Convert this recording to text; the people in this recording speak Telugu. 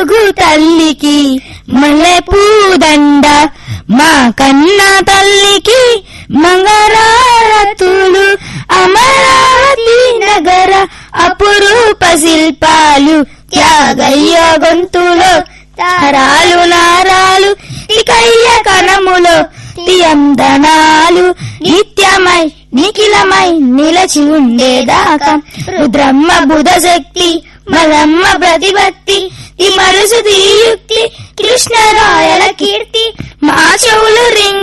తెలుగు తల్లికి మల్లె పూదండ మా కన్న తల్లికి మంగళారతులు అమరావతి నగర అపురూప శిల్పాలు త్యాగయ్య గొంతులో తారాలు నారాలు ఇకయ్య కణములో తియందనాలు నిత్యమై నిఖిలమై నిలచి ఉండేదాకా రుద్రమ్మ బుధ శక్తి మలమ్మ ప్రతిభక్తి ఈ మరుసు యుక్తి కృష్ణరాయల కీర్తి మా చెవులు రింగ్